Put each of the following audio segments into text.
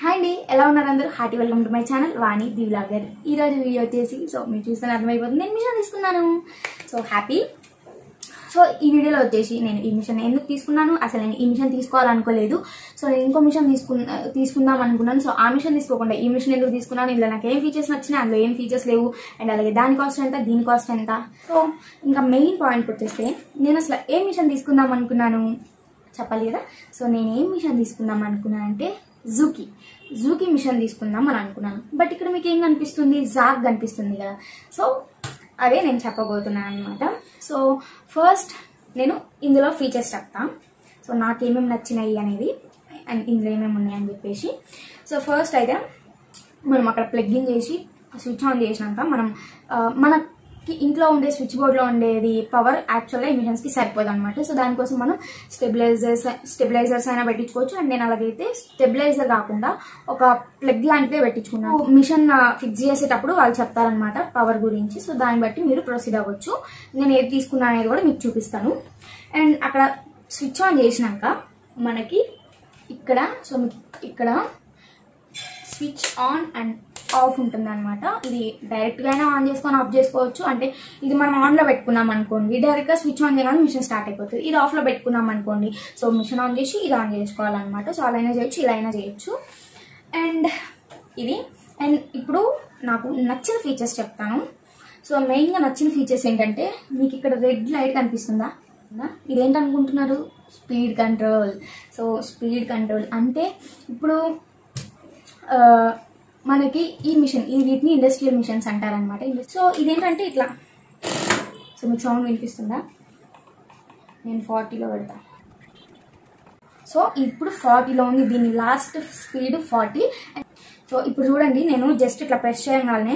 Hi అండి ఎలా ఉన్నారు అందరూ hearty welcome to my channel Vani the vlogger ఈ రోజు వీడియో వచ్చేసి సో మీరు చూస్తే అర్థమైపోతుంది నేను మిషన్ తీసుకున్నాను సో హ్యాపీ సో ఈ వీడియోలో వచ్చేసి నేను ఈ మిషన్ ఎందుకు తీసుకున్నాను అసలు నేను ఈ మిషన్ తీసుకోవాలనుకోలేదు సో నేను ఇంకో మిషన్ తీసుకున్నా తీసుకుందాం అనుకున్నాను సో ఆ మిషన్ తీసుకోకుండా ఈ మిషన్ ఎందుకు తీసుకున్నాను ఇందులో నాకు ఏం ఫీచర్స్ నచ్చినాయి అందులో ఏం ఫీచర్స్ లేవు అండ్ అలాగే దాని కాస్ట్ ఎంత దీని కాస్ట్ ఎంత సో ఇంకా మెయిన్ పాయింట్ వచ్చేస్తే నేను అసలు ఏ మిషన్ తీసుకుందాం అనుకున్నాను చెప్పాలి కదా సో నేను ఏం మిషన్ తీసుకుందాం అనుకున్నాను అంటే జూకి జూకి మిషన్ తీసుకుందాం అని అనుకున్నాను బట్ ఇక్కడ మీకు ఏం కనిపిస్తుంది జాగ్ కనిపిస్తుంది కదా సో అదే నేను చెప్పబోతున్నాను అనమాట సో ఫస్ట్ నేను ఇందులో ఫీచర్స్ చెప్తా సో నాకేమేమి నచ్చినాయి అనేది అండ్ ఇందులో ఏమేమి ఉన్నాయని చెప్పేసి సో ఫస్ట్ అయితే మనం అక్కడ ప్లగ్ ఇన్ చేసి స్విచ్ ఆన్ చేసినాక మనం ఆ, మనకి ఇంట్లో ఉండే స్విచ్ బోర్డ్లో ఉండేది పవర్ యాక్చువల్గా మిషన్స్కి సరిపోదు అనమాట సో దానికోసం మనం స్టెబిలైజర్స్ స్టెబిలైజర్స్ అయినా పెట్టించుకోవచ్చు అండ్ నేను అలాగైతే స్టెబిలైజర్ కాకుండా ఒక ప్లగ్ లాంటిదే పెట్టించుకున్నాను మిషన్ ఫిక్స్ చేసేటప్పుడు వాళ్ళు చెప్తారనమాట పవర్ గురించి సో దాన్ని బట్టి మీరు ప్రొసీడ్ అవ్వచ్చు నేను ఏది తీసుకున్నా అనేది కూడా మీకు చూపిస్తాను అండ్ అక్కడ స్విచ్ ఆన్ చేసినాక మనకి ఇక్కడ సో మీకు ఇక్కడ స్విచ్ ఆన్ అండ్ ఆఫ్ ఉంటుంది అనమాట ఇది డైరెక్ట్గానే ఆన్ చేసుకొని ఆఫ్ చేసుకోవచ్చు అంటే ఇది మనం ఆన్లో పెట్టుకున్నాం అనుకోండి డైరెక్ట్గా స్విచ్ ఆన్ చేయగానే మిషన్ స్టార్ట్ అయిపోతుంది ఇది ఆఫ్లో పెట్టుకున్నాం అనుకోండి సో మిషన్ ఆన్ చేసి ఇది ఆన్ చేసుకోవాలన్నమాట సో అలా అయినా చేయొచ్చు ఇలా అయినా చేయొచ్చు అండ్ ఇది అండ్ ఇప్పుడు నాకు నచ్చిన ఫీచర్స్ చెప్తాను సో మెయిన్గా నచ్చిన ఫీచర్స్ ఏంటంటే మీకు ఇక్కడ రెడ్ లైట్ కనిపిస్తుందా ఉందా? ఇదేంటనుకుంటున్నారు speed control so speed control అంటే ఇప్పుడు ఆ, మనకి ఈ మిషన్ ఈ వీటిని ఇండస్ట్రియల్ మిషన్స్ అంటారనమాట సో ఇదేంటంటే ఇట్లా సో మీకు సౌండ్ వినిపిస్తుందా నేను ఫార్టీలో పెడతా సో ఇప్పుడు ఫార్టీలో ఉంది దీని లాస్ట్ స్పీడ్ ఫార్టీ సో ఇప్పుడు చూడండి నేను జస్ట్ ఇట్లా ప్రెస్ చేయగానే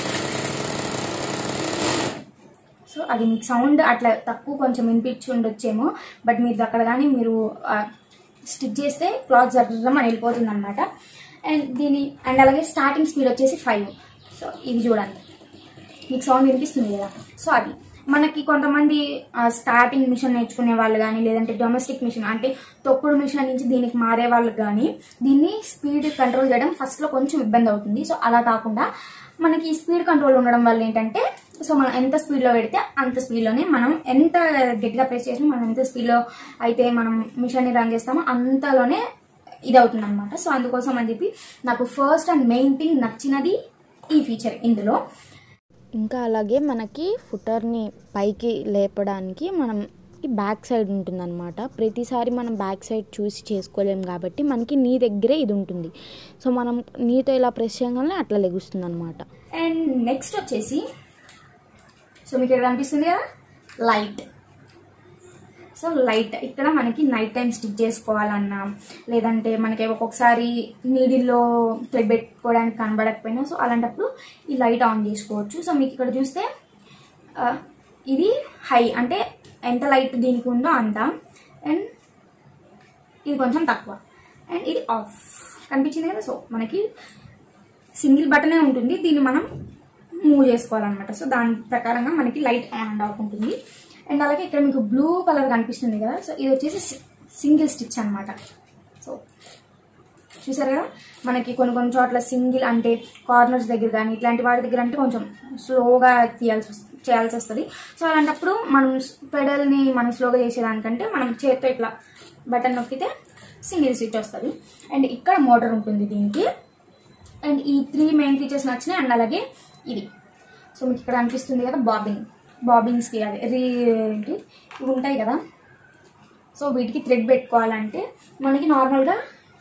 సో అది మీకు సౌండ్ అట్లా తక్కువ కొంచెం వినిపించి ఉండొచ్చేమో బట్ మీరు అక్కడ కానీ మీరు స్టిచ్ చేస్తే క్లాత్ జరగడం అని వెళ్ళిపోతుంది అనమాట అండ్ దీని అండ్ అలాగే స్టార్టింగ్ స్పీడ్ వచ్చేసి ఫైవ్ సో ఇది చూడండి మీకు సౌండ్ వినిపిస్తుంది కదా సో అది మనకి కొంతమంది స్టార్టింగ్ మిషన్ నేర్చుకునే వాళ్ళు కానీ లేదంటే డొమెస్టిక్ మిషన్ అంటే తొక్కుడు మిషన్ నుంచి దీనికి మారే వాళ్ళకి కానీ దీన్ని స్పీడ్ కంట్రోల్ చేయడం ఫస్ట్లో కొంచెం ఇబ్బంది అవుతుంది సో అలా కాకుండా మనకి స్పీడ్ కంట్రోల్ ఉండడం వల్ల ఏంటంటే సో మనం ఎంత స్పీడ్లో పెడితే అంత స్పీడ్లోనే మనం ఎంత గట్టిగా ప్రెస్ చేసినా మనం ఎంత స్పీడ్లో అయితే మనం మిషన్ని రన్ చేస్తామో అంతలోనే ఇది అవుతుంది అనమాట సో అందుకోసం అని చెప్పి నాకు ఫస్ట్ అండ్ మెయిన్ థింగ్ నచ్చినది ఈ ఫీచర్ ఇందులో ఇంకా అలాగే మనకి ఫుటర్ని పైకి లేపడానికి మనం ఈ బ్యాక్ సైడ్ ఉంటుందన్నమాట ప్రతిసారి మనం బ్యాక్ సైడ్ చూసి చేసుకోలేం కాబట్టి మనకి నీ దగ్గరే ఇది ఉంటుంది సో మనం నీతో ఇలా ప్రెస్ చేయగానే అట్లా లెగుస్తుంది అనమాట అండ్ నెక్స్ట్ వచ్చేసి సో మీకు ఇక్కడ కనిపిస్తుంది కదా లైట్ సో లైట్ ఇక్కడ మనకి నైట్ టైం స్టిచ్ చేసుకోవాలన్నా లేదంటే మనకి ఒక్కొక్కసారి నీడిల్లో థ్రెడ్ పెట్టుకోవడానికి కనబడకపోయినా సో అలాంటప్పుడు ఈ లైట్ ఆన్ చేసుకోవచ్చు సో మీకు ఇక్కడ చూస్తే ఆ, ఇది హై అంటే ఎంత లైట్ దీనికి ఉందో అంత అండ్ ఇది కొంచెం తక్కువ అండ్ ఇది ఆఫ్ కనిపించింది కదా సో మనకి సింగిల్ బటనే ఉంటుంది దీన్ని మనం మూవ్ చేసుకోవాలన్నమాట సో దాని ప్రకారంగా మనకి లైట్ ఆన్ అండ్ ఆఫ్ ఉంటుంది అండ్ అలాగే ఇక్కడ మీకు బ్లూ కలర్ కనిపిస్తుంది కదా సో ఇది వచ్చేసి సింగిల్ స్టిచ్ అన్నమాట సో చూసారు కదా మనకి కొన్ని కొన్ని చోట్ల సింగిల్ అంటే కార్నర్స్ దగ్గర కానీ ఇట్లాంటి వాటి దగ్గర అంటే కొంచెం స్లోగా తీయాల్సి వస్తుంది చేయాల్సి వస్తుంది సో అలాంటప్పుడు మనం పెడల్ని మనం స్లోగా చేసేదానికంటే మనం చేత్తో ఇట్లా బటన్ నొక్కితే సింగిల్ స్విచ్ వస్తుంది అండ్ ఇక్కడ మోటార్ ఉంటుంది దీనికి అండ్ ఈ త్రీ మెయిన్ ఫీచర్స్ నచ్చినాయి అండ్ అలాగే ఇది సో మీకు ఇక్కడ అనిపిస్తుంది కదా బాబిన్ బాబిన్స్కి అదే రీ ఏంటి ఇవి ఉంటాయి కదా సో వీటికి థ్రెడ్ పెట్టుకోవాలంటే మనకి నార్మల్గా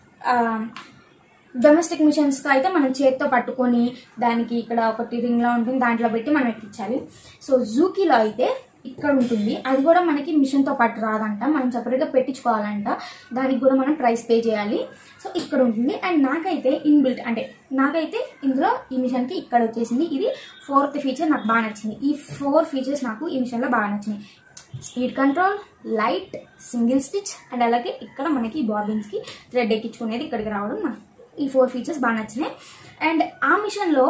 డొమెస్టిక్ మిషన్స్తో అయితే మనం చేత్తో పట్టుకొని దానికి ఇక్కడ ఒకటి రింగ్లో ఉంటుంది దాంట్లో పెట్టి మనం ఎక్కించాలి సో జూకీలో అయితే ఇక్కడ ఉంటుంది అది కూడా మనకి మిషన్తో పాటు రాదంట మనం సపరేట్గా పెట్టించుకోవాలంట దానికి కూడా మనం ప్రైస్ పే చేయాలి సో ఇక్కడ ఉంటుంది అండ్ నాకైతే ఇన్బిల్ట్ అంటే నాకైతే ఇందులో ఈ మిషన్కి ఇక్కడ వచ్చేసింది ఇది ఫోర్త్ ఫీచర్ నాకు బాగా నచ్చింది ఈ ఫోర్ ఫీచర్స్ నాకు ఈ మిషన్లో బాగా నచ్చినాయి speed control light single stitch and అలాగే ఇక్కడ మనకి బాబిన్స్కి థ్రెడ్ ఎక్కించుకునేది ఇక్కడికి రావడం నాకు ఈ ఫోర్ ఫీచర్స్ బాగా నచ్చినాయి అండ్ ఆ మిషన్లో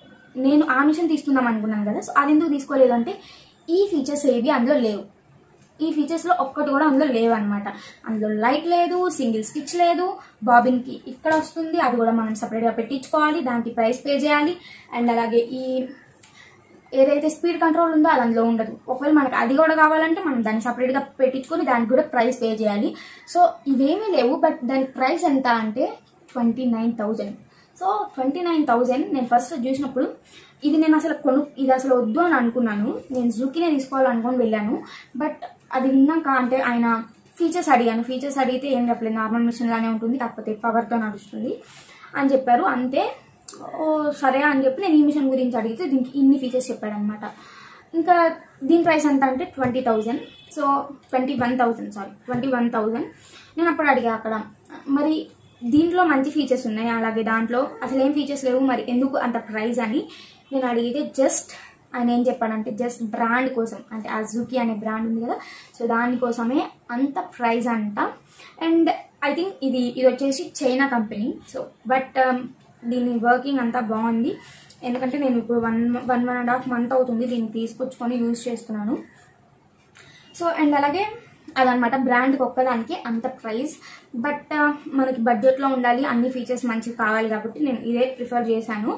నేను ఆ మిషన్ తీసుకుందాం అనుకున్నాను కదా సో అది ఎందుకు తీసుకోలేదు అంటే ఈ ఫీచర్స్ ఏవి అందులో లేవు ఈ ఫీచర్స్లో ఒక్కటి కూడా అందులో లేవన్నమాట అందులో లైట్ లేదు సింగిల్ స్టిచ్ లేదు బాబిన్కి ఇక్కడ వస్తుంది అది కూడా మనం సపరేట్గా పెట్టించుకోవాలి దానికి ప్రైస్ పే చేయాలి అండ్ అలాగే ఈ ఏదైతే స్పీడ్ కంట్రోల్ ఉందో అది అందులో ఉండదు ఒకవేళ మనకి అది కూడా కావాలంటే మనం దాన్ని సపరేట్గా పెట్టించుకొని దానికి కూడా ప్రైస్ పే చేయాలి సో ఇవేమీ లేవు బట్ దాని ప్రైస్ ఎంత అంటే twenty nine thousand so twenty nine thousand నేను ఫస్ట్ చూసినప్పుడు ఇది నేను అసలు కొను ఇది అసలు వద్దు అని అనుకున్నాను నేను జూకినే తీసుకోవాలనుకొని వెళ్ళాను బట్ అది విన్నాక అంటే ఆయన ఫీచర్స్ అడిగాను ఫీచర్స్ అడిగితే ఏం చెప్పలేదు నార్మల్ మిషన్ లానే ఉంటుంది కాకపోతే పవర్తో నడుస్తుంది అని చెప్పారు అంతే ఓ సరే అని చెప్పి నేను ఈ మిషన్ గురించి అడిగితే దీనికి ఇన్ని ఫీచర్స్ చెప్పాడనమాట ఇంకా దీని ప్రైస్ ఎంత అంటే twenty thousand so twenty one thousand sorry twenty one thousand నేను అప్పుడు అడిగా అక్కడ మరి దీంట్లో మంచి ఫీచర్స్ ఉన్నాయి అలాగే దాంట్లో అసలు ఏం ఫీచర్స్ లేవు మరి ఎందుకు అంత ప్రైస్ అని నేను అడిగితే జస్ట్ ఆయన ఏం చెప్పాడంటే జస్ట్ బ్రాండ్ కోసం అంటే అజుకి అనే బ్రాండ్ ఉంది కదా సో దానికోసమే అంత ప్రైస్ అంట అండ్ ఐ థింక్ ఇది ఇది వచ్చేసి చైనా కంపెనీ సో బట్ దీని వర్కింగ్ అంతా బాగుంది ఎందుకంటే నేను ఇప్పుడు one one one and half month అవుతుంది దీన్ని తీసుకొచ్చుకొని యూజ్ చేస్తున్నాను సో అండ్ అలాగే అదనమాట బ్రాండ్కి ఒక్కదానికి అంత ప్రైస్ బట్ మనకి బడ్జెట్లో ఉండాలి అన్ని ఫీచర్స్ మంచిగా కావాలి కాబట్టి నేను ఇదే ప్రిఫర్ చేశాను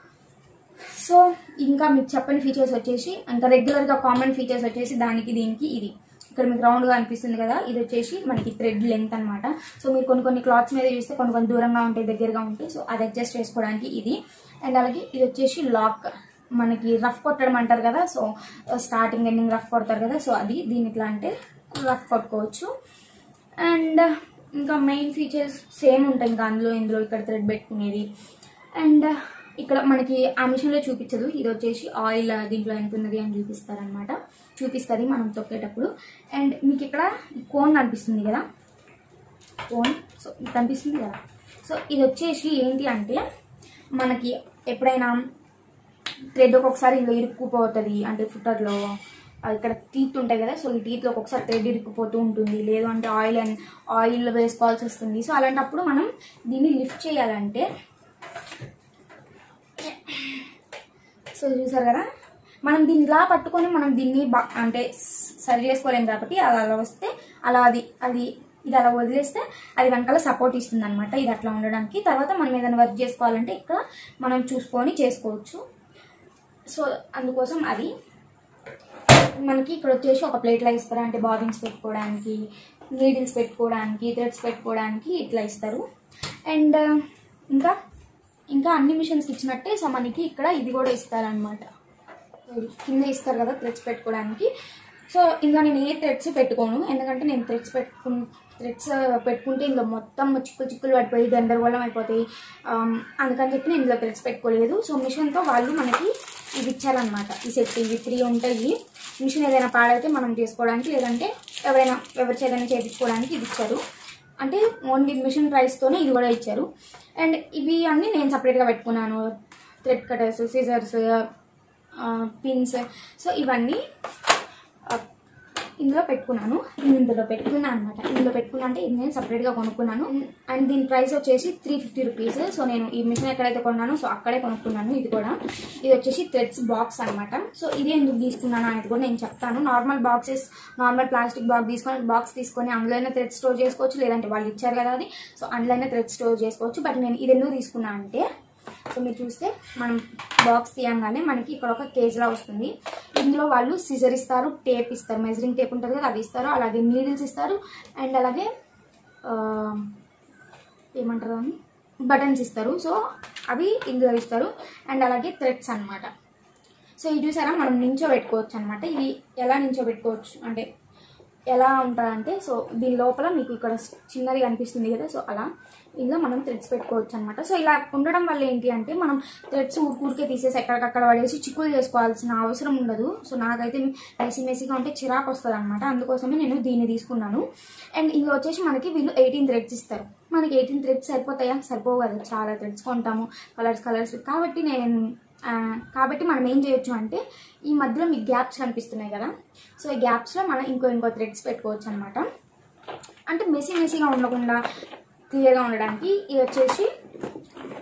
సో ఇంకా మీకు చెప్పని ఫీచర్స్ వచ్చేసి ఇంకా రెగ్యులర్గా కామన్ ఫీచర్స్ వచ్చేసి దానికి దీనికి ఇది ఇక్కడ మీకు రౌండ్గా అనిపిస్తుంది కదా ఇది వచ్చేసి మనకి థ్రెడ్ లెంత్ అనమాట సో మీరు కొన్ని కొన్ని క్లాత్స్ మీద చూస్తే కొన్ని కొన్ని దూరంగా ఉంటాయి దగ్గరగా ఉంటాయి సో అది అడ్జస్ట్ చేసుకోవడానికి ఇది అండ్ అలాగే ఇది వచ్చేసి లాక్ మనకి రఫ్ కొట్టడం అంటారు కదా సో స్టార్టింగ్ ఎండింగ్ రఫ్ కొడతారు కదా సో అది దీని ఇట్లా అంటే రఫ్ కొట్టుకోవచ్చు అండ్ ఇంకా మెయిన్ ఫీచర్స్ సేమ్ ఉంటాయి ఇంకా అందులో ఇందులో ఇక్కడ థ్రెడ్ పెట్టుకునేది అండ్ ఇక్కడ మనకి ఆ మిషన్లో చూపించదు ఇది వచ్చేసి ఆయిల్ దీంట్లో ఎంత ఉన్నది అని చూపిస్తారనమాట చూపిస్తుంది మనం తొక్కేటప్పుడు అండ్ మీకు ఇక్కడ ఈ కోన్ కనిపిస్తుంది కదా కోన్ సో ఇది కనిపిస్తుంది కదా సో ఇది వచ్చేసి ఏంటి అంటే మనకి ఎప్పుడైనా థ్రెడ్ ఒక్కొక్కసారి ఇందులో ఇరుక్కుపోతుంది అంటే ఫుటర్లో ఇక్కడ టీత్ ఉంటాయి కదా సో ఈ టీత్లో ఒక్కొక్కసారి థ్రెడ్ ఇరుక్కుపోతూ ఉంటుంది లేదు అంటే ఆయిల్ అండ్ ఆయిల్ వేసుకోవాల్సి వస్తుంది సో అలాంటప్పుడు మనం దీన్ని లిఫ్ట్ చేయాలంటే సో చూసారు కదా మనం దీన్ని ఇలా పట్టుకొని మనం దీన్ని బా అంటే సరి చేసుకోలేం కాబట్టి అలా అలా వస్తే అలా అది అది ఇది అలా వదిలేస్తే అది వెనకాల సపోర్ట్ ఇస్తుంది అనమాట ఇది అట్లా ఉండడానికి తర్వాత మనం ఏదైనా వర్క్ చేసుకోవాలంటే ఇక్కడ మనం చూసుకొని చేసుకోవచ్చు సో అందుకోసం అది మనకి ఇక్కడ వచ్చేసి ఒక ప్లేట్లో ఇస్తారు అంటే బాబిన్స్ పెట్టుకోవడానికి నీడిల్స్ పెట్టుకోవడానికి థ్రెడ్స్ పెట్టుకోవడానికి ఇట్లా ఇస్తారు అండ్ ఇంకా ఇంకా అన్ని మిషన్స్కి ఇచ్చినట్టే సో మనకి ఇక్కడ ఇది కూడా ఇస్తారనమాట కింద ఇస్తారు కదా థ్రెడ్స్ పెట్టుకోవడానికి సో ఇందులో నేను ఏ థ్రెడ్స్ పెట్టుకోను ఎందుకంటే నేను థ్రెడ్స్ పెట్టుకు థ్రెడ్స్ పెట్టుకుంటే ఇందులో మొత్తం చిక్కులు చిక్కులు పడిపోయి గందరగోళం అయిపోతాయి ఆమ్, అందుకని చెప్పి నేను ఇందులో థ్రెడ్స్ పెట్టుకోలేదు సో మిషన్తో వాళ్ళు మనకి ఇవి ఇచ్చారనమాట ఈ సెట్ ఇవి త్రీ ఉంటాయి మిషన్ ఏదైనా పాడైతే మనం చేసుకోవడానికి లేదంటే ఎవరైనా ఎవరి చేదైనా చేయించుకోవడానికి ఇది ఇచ్చారు అంటే ఓన్లీ మిషన్ ప్రైస్తోనే ఇది కూడా ఇచ్చారు అండ్ ఇవి అన్నీ నేను సపరేట్గా పెట్టుకున్నాను thread cutters scissors pins so ఇవన్నీ ఆ, ఇందులో పెట్టుకున్నాను ఇందులో పెట్టుకున్నాను అనమాట ఇందులో పెట్టుకున్నా అంటే ఇది నేను సపరేట్గా కొనుక్కున్నాను అండ్ దీని ప్రైస్ వచ్చేసి త్రీ ఫిఫ్టీ రూపీస్ సో నేను ఈ మిషన్ ఎక్కడైతే కొన్నానో సో అక్కడే కొనుక్కున్నాను ఇది కూడా ఇది వచ్చేసి థ్రెడ్స్ బాక్స్ అనమాట సో ఇది ఎందుకు తీసుకున్నాను అనేది కూడా నేను చెప్తాను normal boxes normal plastic box తీసుకొని బాక్స్ తీసుకొని అందులోనే థ్రెడ్ స్టోర్ చేసుకోవచ్చు లేదంటే వాళ్ళు ఇచ్చారు కదా అది సో అందులోనే థ్రెడ్ స్టోర్ చేసుకోవచ్చు బట్ నేను ఇది ఎందుకు తీసుకున్నా అంటే సో మీరు చూస్తే మనం బాక్స్ తీయంగానే మనకి ఇక్కడ ఒక కేజ్లా వస్తుంది ఇందులో వాళ్ళు సిజర్ ఇస్తారు టేప్ ఇస్తారు మెజరింగ్ టేప్ ఉంటుంది కదా అది ఇస్తారు అలాగే నీడిల్స్ ఇస్తారు అండ్ అలాగే ఆ, ఏమంటారు అని బటన్స్ ఇస్తారు సో అవి ఇందులో ఇస్తారు అండ్ అలాగే థ్రెడ్స్ అన్నమాట సో ఇది చూసారా మనం నించోబెట్టుకోవచ్చు అనమాట ఇవి ఎలా నించోబెట్టుకోవచ్చు అంటే ఎలా ఉంటుందంటే సో దీని లోపల మీకు ఇక్కడ చిన్నది కనిపిస్తుంది కదా సో అలా ఇందులో మనం థ్రెడ్స్ పెట్టుకోవచ్చు అనమాట సో ఇలా ఉండడం వల్ల ఏంటి అంటే మనం థ్రెడ్స్ ఊరికే తీసేసి ఎక్కడికక్కడ పడేసి చిక్కులు చేసుకోవాల్సిన అవసరం ఉండదు సో నాకైతే మెసి మెసిగా ఉంటే చిరాకు వస్తుంది అనమాట అందుకోసమే నేను దీన్ని తీసుకున్నాను అండ్ ఇందులో వచ్చేసి మనకి వీళ్ళు ఎయిటీన్ థ్రెడ్స్ ఇస్తారు మనకి ఎయిటీన్ థ్రెడ్స్ సరిపోతాయా సరిపోవు కదా చాలా థ్రెడ్స్ కొంటాము కలర్స్ కలర్స్ కాబట్టి నేను ఆ, కాబట్టి మనం ఏం చేయొచ్చు అంటే ఈ మధ్యలో మీకు గ్యాప్స్ కనిపిస్తున్నాయి కదా సో ఈ గ్యాప్స్లో మనం ఇంకో ఇంకో థ్రెడ్స్ పెట్టుకోవచ్చు అనమాట అంటే మెసి మెసిగా ఉండకుండా క్లియర్గా ఉండడానికి ఇది వచ్చేసి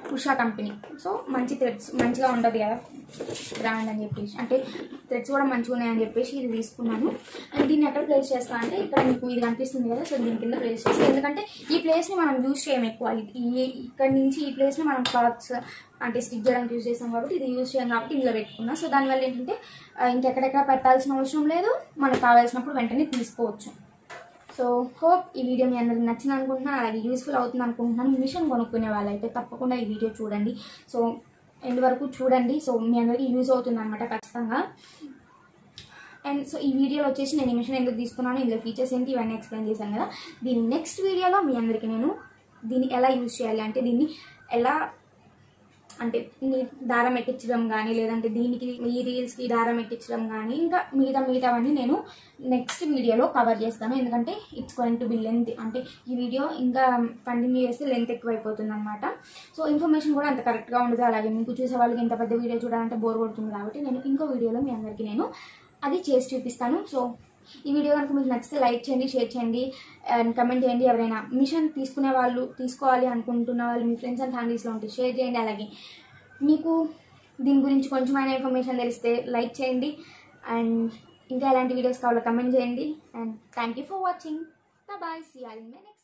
ఉషా కంపెనీ సో మంచి థ్రెడ్స్ మంచిగా ఉంటుంది కదా బ్రాండ్ అని చెప్పేసి అంటే థ్రెడ్స్ కూడా మంచిగా ఉన్నాయని చెప్పేసి ఇది తీసుకున్నాను అండ్ దీన్ని ఎక్కడ ప్లేస్ చేస్తా అంటే ఇక్కడ మీకు ఇది కనిపిస్తుంది కదా సో దీని కింద ప్లేస్ చేస్తాను ఎందుకంటే ఈ ప్లేస్ని మనం యూజ్ చేయం ఎక్కువ ఈ ఇక్కడ నుంచి ఈ ప్లేస్ని మనం క్లాత్స్ అంటే స్టిచ్ చేయడానికి యూజ్ చేస్తాం కాబట్టి ఇది యూజ్ చేయం కాబట్టి ఇందులో పెట్టుకున్నా సో దానివల్ల ఏంటంటే ఆ, ఇంకెక్కడెక్కడ పెట్టాల్సిన అవసరం లేదు మనకు కావాల్సినప్పుడు వెంటనే తీసుకోవచ్చు సో హోప్ ఈ వీడియో మీ అందరికి నచ్చింది అనుకుంటున్నాను అలాగే యూస్ఫుల్ అవుతుంది అనుకుంటున్నాను మిషన్ కొనుక్కునే వాళ్ళైతే తప్పకుండా ఈ వీడియో చూడండి సో ఎండ్ వరకు చూడండి సో మీ అందరికీ యూజ్ అవుతుంది అనమాట ఖచ్చితంగా అండ్ సో ఈ వీడియోలో వచ్చేసి నేను ఈ మిషన్ ఎందుకు తీసుకున్నాను ఇందులో ఫీచర్స్ ఏంటి ఇవన్నీ ఎక్స్ప్లెయిన్ చేశాను కదా దీని నెక్స్ట్ వీడియోలో మీ అందరికీ నేను దీన్ని ఎలా యూజ్ చేయాలి అంటే దీన్ని ఎలా అంటే నీ దారం ఎక్కించడం కానీ లేదంటే దీనికి ఈ రీల్స్కి దారం ఎక్కించడం కానీ ఇంకా మిగతా మిగతావన్నీ నేను నెక్స్ట్ వీడియోలో కవర్ చేస్తాను ఎందుకంటే it's going to be length అంటే ఈ వీడియో ఇంకా కంటిన్యూ చేస్తే లెంత్ ఎక్కువైపోతుంది అనమాట సో ఇన్ఫర్మేషన్ కూడా అంత కరెక్ట్గా ఉండదు అలాగే మీకు చూసే వాళ్ళకి ఇంత పెద్ద వీడియో చూడాలంటే బోర్ కొడుతుంది కాబట్టి నేను ఇంకో వీడియోలో మీ అందరికీ నేను అది చేసి చూపిస్తాను సో ఈ వీడియో కనుక మీకు నచ్చితే లైక్ చేయండి షేర్ చేయండి అండ్ కమెంట్ చేయండి ఎవరైనా మిషన్ తీసుకునే వాళ్ళు తీసుకోవాలి అనుకుంటున్న వాళ్ళు మీ ఫ్రెండ్స్ అండ్ ఫ్యామిలీస్లో ఉంటే షేర్ చేయండి అలాగే మీకు దీని గురించి కొంచెమైనా ఇన్ఫర్మేషన్ తెలిస్తే లైక్ చేయండి అండ్ ఇంకా ఎలాంటి వీడియోస్ కావాలో కమెంట్ చేయండి and thank you for watching bye see all in my next